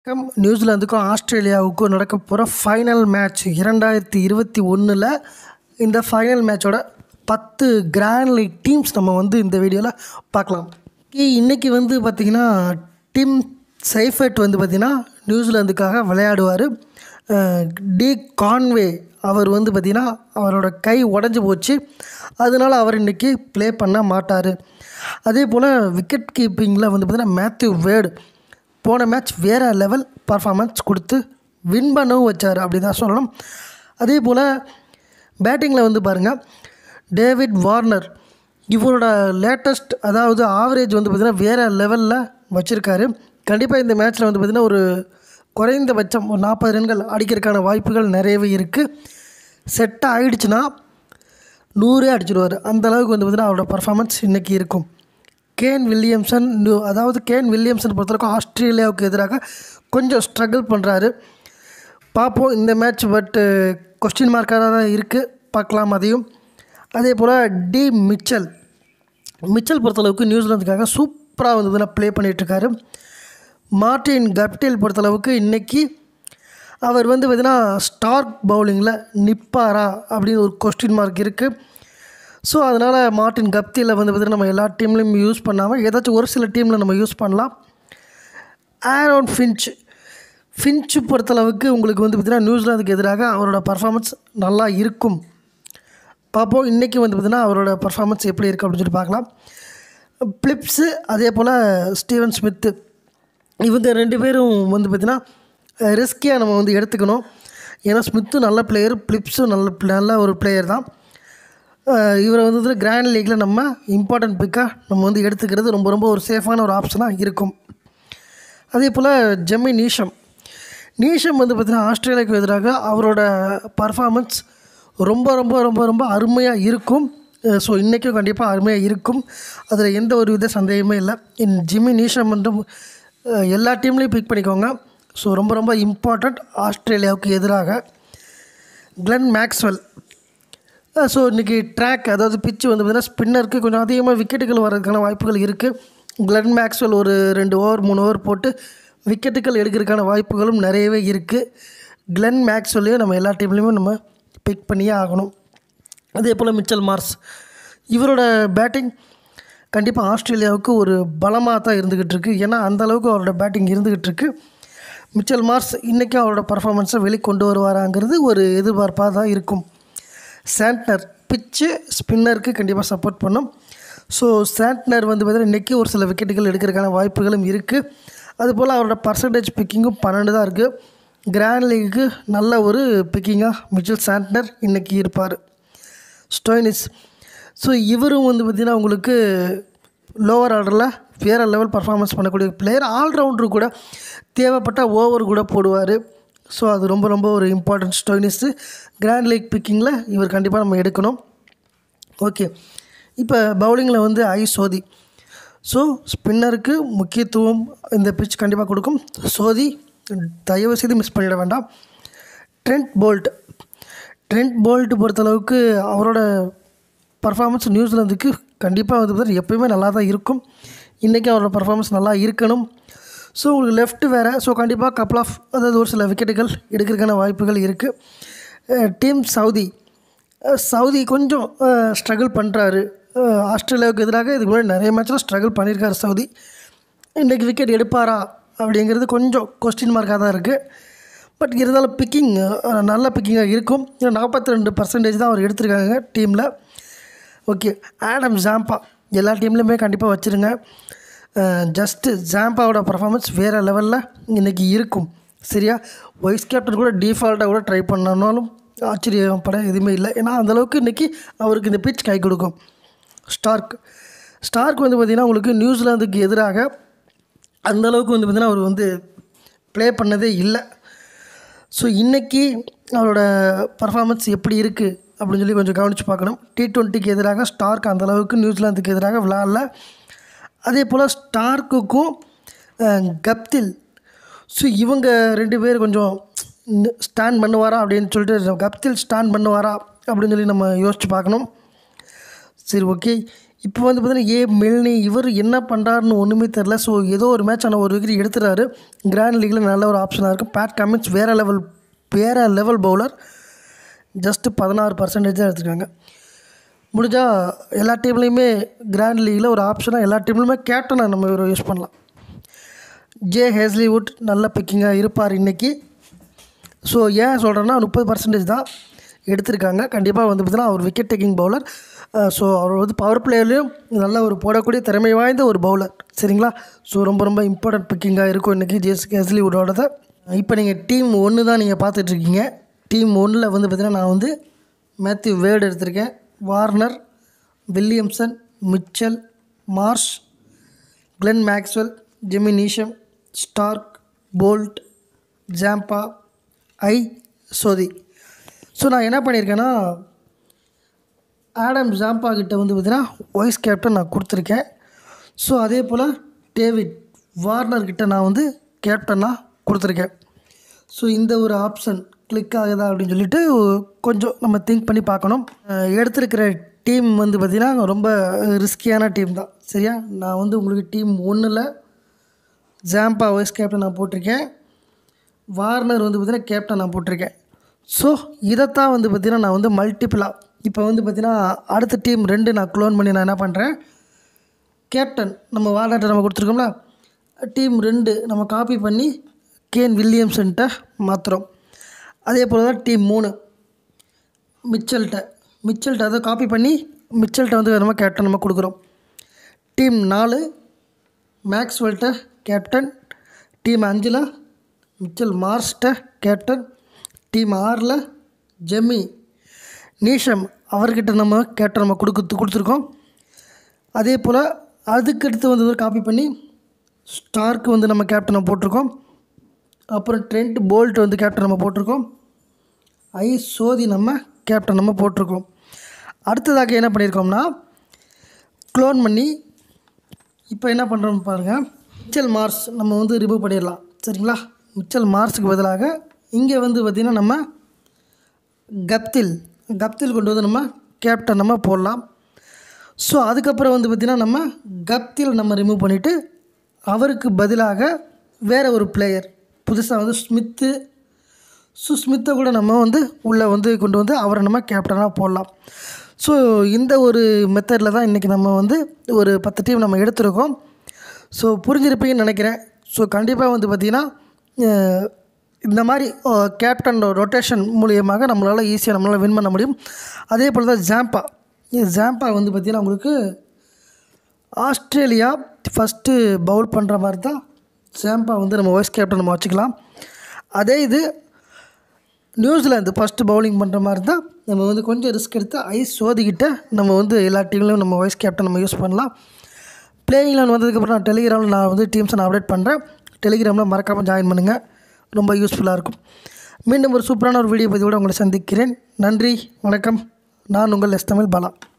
வணக்கம் நியூசிலாந்துக்கும் ஆஸ்திரேலியாவுக்கும் நடக்க போகிற ஃபைனல் மேட்ச் இரண்டாயிரத்தி இருபத்தி ஒன்றில் இந்த ஃபைனல் மேட்சோட பத்து கிராண்ட் லீக் டீம்ஸ் நம்ம வந்து இந்த வீடியோவில் பார்க்கலாம் இ- இன்னைக்கு வந்து பார்த்திங்கன்னா டீம் சைஃபர்ட் வந்து பார்த்திங்கன்னா நியூசிலாந்துக்காக விளையாடுவார் டி கான்வே அவர் வந்து பார்த்திங்கன்னா அவரோட கை உடஞ்சி போச்சு அதனால அவர் இன்றைக்கி ப்ளே பண்ண மாட்டார் அதே போல் விக்கெட் கீப்பிங்கில் வந்து பார்த்திங்கன்னா மேத்யூ வேர்டு போன மேட்ச் வேறு லெவல் பர்ஃபார்மன்ஸ் கொடுத்து வின் பண்ணவும் வச்சார் அப்படி தான் சொல்லணும் அதே போல் பேட்டிங்கில் வந்து பாருங்கள் டேவிட் வார்னர் இவரோட லேட்டஸ்ட் அதாவது ஆவரேஜ் வந்து பார்த்திங்கன்னா வேறு லெவலில் வச்சுருக்காரு கண்டிப்பாக இந்த மேட்ச்சில் வந்து பார்த்திங்கன்னா ஒரு குறைந்தபட்சம் ஒரு நாற்பது ரன்கள் அடிக்கிறதுக்கான வாய்ப்புகள் நிறையவே இருக்குது செட் ஆகிடுச்சுன்னா நூறே அடிச்சிடுவார் அந்த அளவுக்கு வந்து பார்த்திங்கன்னா அவரோட பர்ஃபார்மன்ஸ் இன்றைக்கி இருக்கும் கேன் வில்லியம்சன் நியூ- அதாவது கேன் வில்லியம்சன் பொறுத்தவரைக்கும் ஆஸ்திரேலியாவுக்கு எதிராக கொஞ்சம் ஸ்ட்ரகிள் பண்ணுறாரு பார்ப்போம் இந்த மேட்ச் பட்டு கொஸ்டின் மார்க்காக தான் இருக்குது பார்க்கலாம் அதையும் அதே போல் டி மிச்சல் மிச்சல் பொறுத்தளவுக்கு நியூசிலாந்துக்காக சூப்பராக வந்து இதில் ப்ளே பண்ணிகிட்ருக்காரு மார்டின் கப்டில் பொறுத்தளவுக்கு இன்றைக்கி அவர் வந்து பார்த்தீங்கன்னா ஸ்டார்க் பவுலிங்கில் நிற்பாரா அப்படின்னு ஒரு கொஸ்டின் மார்க் இருக்குது ஸோ அதனால் மார்டின் கப்தியில் வந்து பார்த்திங்கன்னா நம்ம எல்லா டீம்லேயும் யூஸ் பண்ணாமல் ஏதாச்சும் ஒரு சில டீமில் நம்ம யூஸ் பண்ணலாம் ஆரோன் ஃபின்ச் ஃபின்ச் பொறுத்தளவுக்கு உங்களுக்கு வந்து பார்த்திங்கன்னா நியூசிலாந்துக்கு எதிராக அவரோட பர்ஃபார்மன்ஸ் நல்லா இருக்கும் பார்ப்போம் இன்றைக்கி வந்து பார்த்திங்கன்னா அவரோட பர்ஃபார்மன்ஸ் எப்படி இருக்குது அப்படின்னு சொல்லி பார்க்கலாம் பிளிப்ஸு அதே போல் ஸ்டீவன் ஸ்மித்து இவங்க ரெண்டு பேரும் வந்து பார்த்திங்கன்னா ரிஸ்கியாக நம்ம வந்து எடுத்துக்கணும் ஏன்னா ஸ்மித்தும் நல்ல பிளேயர் பிளிப்ஸும் நல்ல நல்ல ஒரு பிளேயர் தான் அஹ் இவரை வந்து கிராண்ட் லீக்கில் நம்ம இம்பார்ட்டன்ட் பிக்காக நம்ம வந்து எடுத்துக்கிறது ரொம்ப ரொம்ப ஒரு சேஃபான ஒரு ஆப்ஷனாக இருக்கும் அதே போல் ஜெம்மி நீஷம் நீஷம் வந்து பார்த்திங்கன்னா ஆஸ்திரேலியாவுக்கு எதிராக அவரோட பர்ஃபார்மன்ஸ் ரொம்ப ரொம்ப ரொம்ப ரொம்ப அருமையாக இருக்கும் ஸோ இன்றைக்கும் கண்டிப்பாக அருமையாக இருக்கும் அதில் எந்த ஒரு வித சந்தேகமே இல்லை இன் ஜிம்மி நீஷம் வந்து அஹ், எல்லா டீம்லேயும் பிக் பண்ணிக்கோங்க ஸோ ரொம்ப ரொம்ப இம்பார்ட்டண்ட் ஆஸ்திரேலியாவுக்கு எதிராக கிளென் மேக்ஸ்வெல் ஸோ இன்றைக்கி ட்ராக் அதாவது பிச்சு வந்து பார்த்திங்கன்னா ஸ்பின்னருக்கு கொஞ்சம் அதிகமாக விக்கெட்டுகள் வர்றதுக்கான வாய்ப்புகள் இருக்குது கிளென் மேக்ஸ்வெல் ஒரு ரெண்டு ஓவர் மூணு ஓவர் போட்டு விக்கெட்டுகள் எடுக்கிறதுக்கான வாய்ப்புகளும் நிறையவே இருக்குது கிளென் மேக்ஸ்வெல்லையும் நம்ம எல்லா டீம்லேயுமே நம்ம பிக் பண்ணியே ஆகணும் அதே போல் மிச்சல் மார்ஸ் இவரோட பேட்டிங் கண்டிப்பாக ஆஸ்திரேலியாவுக்கு ஒரு பலமாக தான் இருந்துக்கிட்டு இருக்கு ஏன்னா அந்த அளவுக்கு அவரோட பேட்டிங் இருந்துக்கிட்டு இருக்கு மிச்சல் மார்ஸ் இன்றைக்கும் அவரோட பர்ஃபார்மன்ஸை வெளிக்கொண்டு வருவாராங்கிறது ஒரு எதிர்பார்ப்பாக தான் இருக்கும் சாண்ட்னர் பிச்சு ஸ்பின்னருக்கு கண்டிப்பாக சப்போர்ட் பண்ணும் ஸோ சாண்ட்னர் வந்து பார்த்தீங்கன்னா இன்றைக்கி ஒரு சில விக்கெட்டுகள் எடுக்கிறதுக்கான வாய்ப்புகளும் இருக்குது அதுபோல் அவரோட பர்சன்டேஜ் பிக்கிங்கும் பன்னெண்டு தான் இருக்குது கிராண்ட் லீக்கு நல்ல ஒரு பிக்கிங்காக மிச்சல் சாண்ட்னர் இன்றைக்கி இருப்பார் ஸ்டோயினிஸ் ஸோ இவரும் வந்து பார்த்திங்கன்னா உங்களுக்கு லோவர் ஆர்டரில் வேறு லெவல் பர்ஃபார்மன்ஸ் பண்ணக்கூடிய பிளேயர் ஆல்ரவுண்டர் கூட தேவைப்பட்ட ஓவர் கூட போடுவார் ஸோ அது ரொம்ப ரொம்ப ஒரு இம்பார்ட்டன்ட் ஸ்டோயினிஸு கிராண்ட் லீக் பிக்கிங்கில் இவர் கண்டிப்பாக நம்ம எடுக்கணும் ஓகே இப்போ பவுலிங்கில் வந்து ஐ சோதி ஸோ ஸ்பின்னருக்கு முக்கியத்துவம் இந்த பிட்ச் கண்டிப்பாக கொடுக்கும் சோதி தயவு செய்து மிஸ் பண்ணிட வேண்டாம் ட்ரெண்ட் போல்ட் ட்ரெண்ட் போல்ட் பொறுத்தளவுக்கு அவரோட பர்ஃபார்மன்ஸ் நியூசிலாந்துக்கு கண்டிப்பாக வந்து பார்த்தா எப்பயுமே நல்லா தான் இருக்கும் இன்றைக்கி அவரோட பர்ஃபார்மன்ஸ் நல்லா இருக்கணும் ஸோ உங்களுக்கு லெஃப்ட் வேறு ஸோ கண்டிப்பாக கப்பல் ஆஃப் அதாவது ஒரு சில விக்கெட்டுகள் எடுக்கிறதுக்கான வாய்ப்புகள் இருக்குது டீம் சவுதி அஹ் சவுதி கொஞ்சம் ஸ்ட்ரகிள் பண்ணுறாரு ஆஸ்திரேலியாவுக்கு எதிராக இதுக்கு முன்னாடி நிறைய மேட்ச்சில் ஸ்ட்ரகிள் பண்ணியிருக்காரு சவுதி இன்றைக்கி விக்கெட் எடுப்பாரா அப்படிங்கிறது கொஞ்சம் கொஸ்டின் மார்க்காக தான் இருக்குது பட் இருந்தாலும் பிக்கிங் நல்ல பிக்கிங்காக இருக்கும் ஏன்னா நாற்பத்தி ரெண்டு பர்சன்டேஜ் தான் அவர் எடுத்திருக்காங்க டீமில் ஓகே ஆடம் ஜாம்பா எல்லா டீம்லேயுமே கண்டிப்பாக வச்சுருங்க ஜஸ்ட்டு ஜாம்பாவோட பர்ஃபார்மன்ஸ் வேறு லெவலில் இன்றைக்கி இருக்கும் சரியா வைஸ் கேப்டன் கூட டிஃபால்ட்டாக கூட ட்ரை பண்ணனாலும் ஆச்சரியப்பட எதுவுமே இல்லை ஏன்னா அந்தளவுக்கு இன்றைக்கி அவருக்கு இந்த பிட்ச் கை கொடுக்கும் ஸ்டார்க் ஸ்டார்க் வந்து பார்த்திங்கன்னா உங்களுக்கு நியூசிலாந்துக்கு எதிராக அந்த அளவுக்கு வந்து பார்த்திங்கன்னா அவர் வந்து ப்ளே பண்ணதே இல்லை ஸோ இன்றைக்கி அவரோட பர்ஃபார்மன்ஸ் எப்படி இருக்குது அப்படின்னு சொல்லி கொஞ்சம் கவனித்து பார்க்கணும் டி ட்வெண்ட்டிக்கு எதிராக ஸ்டார்க் அந்த அளவுக்கு நியூசிலாந்துக்கு எதிராக விளாடல அதே போல் ஸ்டார்க்குக்கும் அஹ், கப்தில் ஸோ இவங்க ரெண்டு பேர் கொஞ்சம் ஸ்டாண்ட் பண்ணுவாரா அப்படின்னு சொல்லிட்டு கப்தில் ஸ்டாண்ட் பண்ணுவாரா அப்படின்னு சொல்லி நம்ம யோசித்து பார்க்கணும் சரி ஓகே இப்போ வந்து பார்த்தீங்கன்னா ஏ மெல்னி இவர் என்ன பண்ணுறாருன்னு ஒன்றுமே தெரில ஸோ ஏதோ ஒரு மேட்ச் ஆனால் ஒரு விக்கெட் எடுத்துறாரு கிராண்ட் லீக்கில் நல்ல ஒரு ஆப்ஷனாக இருக்குது பேட் கமின்ஸ் வேறு லெவல் வேறு லெவல் பவுலர் ஜஸ்ட்டு பதினாறு பர்சன்டேஜ் தான் எடுத்துருக்காங்க முடிஞ்சால் எல்லா டீம்லேயுமே கிராண்ட் லீகில் ஒரு ஆப்ஷனாக எல்லா டீம்லையுமே கேப்டனாக நம்ம இவர் யூஸ் பண்ணலாம் ஜே ஹேஸ்லிவுட் நல்ல பிக்கிங்காக இருப்பார் இன்றைக்கி ஸோ ஏன் சொல்கிறேன்னா முப்பது பர்சன்டேஜ் தான் எடுத்திருக்காங்க கண்டிப்பாக வந்து பார்த்தீங்கன்னா அவர் விக்கெட் டேக்கிங் பவுலர் ஸோ அவர் வந்து பவர் பிளேயர்லேயும் நல்ல ஒரு போடக்கூடிய திறமை வாய்ந்த ஒரு பவுலர் சரிங்களா ஸோ ரொம்ப ரொம்ப இம்பார்ட்டன்ட் பிக்கிங்காக இருக்கும் இன்றைக்கி ஜேஸ் ஹேஸ்லிவுட்டோடது இப்போ நீங்கள் டீம் ஒன்று தான் நீங்கள் பார்த்துட்ருக்கீங்க டீம் ஒன்றில் வந்து பார்த்தீங்கன்னா நான் வந்து மேத்யூ வேர்டு எடுத்திருக்கேன் Warner Williamson Mitchell Marsh Glenn Maxwell Jimmy Neesham Starc Boult Zampa Ish Sodhi so நான் என்ன பண்ணியிருக்கேன்னா ஆடம் ஜாம்பா கிட்ட வந்து பார்த்தீங்கன்னா வைஸ் கேப்டன் நான் கொடுத்துருக்கேன் ஸோ அதே போல் டேவிட் வார்னர் கிட்ட நான் வந்து கேப்டனாக கொடுத்துருக்கேன் ஸோ இந்த ஒரு ஆப்ஷன் கிளிக் ஆகுதா அப்படின்னு சொல்லிட்டு கொஞ்சம் நம்ம திங்க் பண்ணி பார்க்கணும் அஹ் எடுத்திருக்கிற டீம் வந்து பார்த்திங்கன்னா ரொம்ப ரிஸ்கியான டீம் தான் சரியா நான் வந்து உங்களுக்கு டீம் ஒன்றில் ஜாம்பா வைஸ் கேப்டன் நான் போட்டிருக்கேன் வார்னர் வந்து பார்த்திங்கன்னா கேப்டன் நான் போட்டிருக்கேன் ஸோ இதைத்தான் வந்து பார்த்திங்கன்னா நான் வந்து மல்டிபிளாக இப்போ வந்து பார்த்திங்கன்னா அடுத்த டீம் ரெண்டு நான் க்ளோன் பண்ணி நான் என்ன பண்ணுறேன் கேப்டன் நம்ம வார்னர்கிட்ட நம்ம கொடுத்துருக்கோம்ல டீம் ரெண்டு நம்ம காப்பி பண்ணி கேன் வில்லியம்சன்ட்ட மாற்றுறோம் அதே போல் தான் டீம் மூணு மிச்சல்கிட்ட மிச்சல்கிட்ட அதை காப்பி பண்ணி மிச்சல்கிட்ட வந்து நம்ம கேப்டன் நம்ம கொடுக்குறோம் டீம் நாலு மேக்ஸ்வெல்ட்ட கேப்டன் டீம் அஞ்சில் மிச்சல் மார்ஸ்ட்ட கேப்டன் டீம் ஆறில் ஜெம்மி நீஷம் அவர்கிட்ட நம்ம கேப்டன் நம்ம கொடுத்து கொடுத்துருக்கோம் அதே போல் அதுக்கடுத்து வந்து ஒரு காப்பி பண்ணி ஸ்டார்க்கு வந்து நம்ம கேப்டனை போட்டிருக்கோம் அப்புறம் ட்ரெண்ட் போல்ட் வந்து கேப்டன் நம்ம போட்டிருக்கோம் ஐ சோதி நம்ம கேப்டன் நம்ம போட்டிருக்கோம் அடுத்ததாக என்ன பண்ணியிருக்கோம்னா க்ளோன் பண்ணி இப்போ என்ன பண்ணுறோம் பாருங்கள் மிச்சல் மார்ஸ் நம்ம வந்து ரிமூவ் பண்ணிடலாம் சரிங்களா மிச்சல் மார்ஸுக்கு பதிலாக இங்கே வந்து பார்த்திங்கன்னா நம்ம கப்தில் கப்தில் கொண்டு வந்து நம்ம கேப்டன் நம்ம போடலாம் ஸோ அதுக்கப்புறம் வந்து பார்த்திங்கன்னா நம்ம கப்தில் நம்ம ரிமூவ் பண்ணிவிட்டு அவருக்கு பதிலாக வேறு ஒரு பிளேயர் புதுசாக வந்து ஸ்மித்து ஸோ ஸ்மித்தை கூட நம்ம வந்து உள்ளே வந்து கொண்டு வந்து அவரை நம்ம கேப்டனாக போடலாம் ஸோ இந்த ஒரு மெத்தடில் தான் இன்றைக்கி நம்ம வந்து ஒரு பத்து டீம் நம்ம எடுத்திருக்கோம் ஸோ புரிஞ்சிருப்பீங்கன்னு நினைக்கிறேன் ஸோ கண்டிப்பாக வந்து பார்த்திங்கன்னா அஹ், இந்த மாதிரி கேப்டன் ரொட்டேஷன் மூலியமாக நம்மளால் ஈஸியாக நம்மளால் வின் பண்ண முடியும் அதே போல் தான் ஜாம்பா இது ஜாம்பா வந்து பார்த்திங்கன்னா உங்களுக்கு ஆஸ்திரேலியா ஃபஸ்ட்டு பவுல் பண்ணுற மாதிரி தான் ஜாம்பா வந்து நம்ம வைஸ் கேப்டன் நம்ம வச்சுக்கலாம் அதே இது நியூசிலாந்து ஃபஸ்ட்டு பவுலிங் பண்ணுற மாதிரி தான் நம்ம வந்து கொஞ்சம் ரிஸ்க் எடுத்து ஐஸ் சோதிக்கிட்ட நம்ம வந்து எல்லா டீம்லையும் நம்ம வைஸ் கேப்டன் நம்ம யூஸ் பண்ணலாம் பிளேயிங் லெவன் வந்ததுக்கப்புறம் நான் டெலிகிராமில் நான் வந்து டீம்ஸை நான் அப்டேட் பண்ணுறேன் டெலிகிராமில் மறக்காமல் ஜாயின் பண்ணுங்கள் ரொம்ப யூஸ்ஃபுல்லாக இருக்கும் மீண்டும் ஒரு சூப்பரான ஒரு வீடியோ பதிவோடு உங்களை சந்திக்கிறேன் நன்றி வணக்கம் நான் உங்கள் எஸ் தமிழ் பாலா